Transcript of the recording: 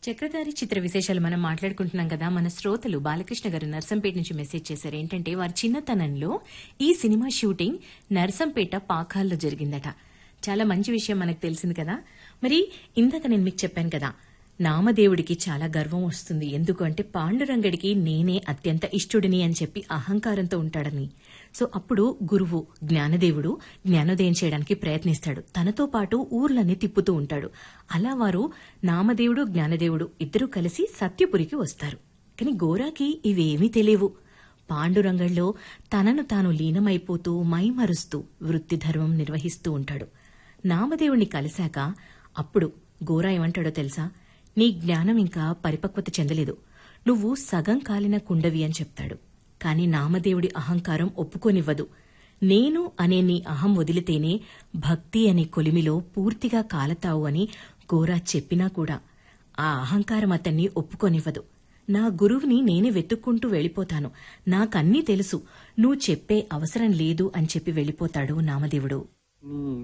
చక్రధారి చిత్ర విశేషాలు మనం మాట్లాడుకుంటున్నాం కదా మన శ్రోతలు బాలకృష్ణ గారు నర్సంపేట నుంచి మెసేజ్ చేశారు ఏంటంటే వారి చిన్నతనంలో ఈ సినిమా షూటింగ్ నర్సంపేట పాకాల్లో జరిగిందట చాలా మంచి విషయం మనకు తెలిసింది కదా మరి ఇందాక నేను మీకు చెప్పాను కదా నామదేవుడికి చాలా గర్వం వస్తుంది ఎందుకు అంటే పాండురంగడికి నేనే అత్యంత ఇష్టుడిని అని చెప్పి అహంకారంతో ఉంటాడని సో అప్పుడు గురువు జ్ఞానదేవుడు జ్ఞానోదయం చేయడానికి ప్రయత్నిస్తాడు తనతో పాటు ఊర్లన్నీ తిప్పుతూ ఉంటాడు అలా వారు నామదేవుడు జ్ఞానదేవుడు ఇద్దరూ కలిసి సత్యపురికి వస్తారు కానీ గోరాకి ఇవేమీ తెలియవు పాండురంగంలో తనను తాను లీనమైపోతూ మైమరుస్తూ వృత్తి ధర్మం నిర్వహిస్తూ ఉంటాడు నామదేవుణ్ణి కలిశాక అప్పుడు గోరా ఏమంటాడో తెలుసా నీ జ్ఞానం ఇంకా పరిపక్వత చెందలేదు నువ్వు సగం కాలిన కుండవి అని చెప్తాడు కాని నామదేవుడి అహంకారం ఒప్పుకోనివ్వదు నేను అనే నీ అహం వదిలితేనే భక్తి అనే కొలిమిలో పూర్తిగా కాలతావు అని గోరా చెప్పినా కూడా ఆ అహంకారం అతన్ని ఒప్పుకోనివ్వదు నా గురువుని నేనే వెతుక్కుంటూ వెళ్ళిపోతాను నాకన్నీ తెలుసు నువ్వు చెప్పే అవసరం లేదు అని చెప్పి వెళ్ళిపోతాడు నామదేవుడు నీ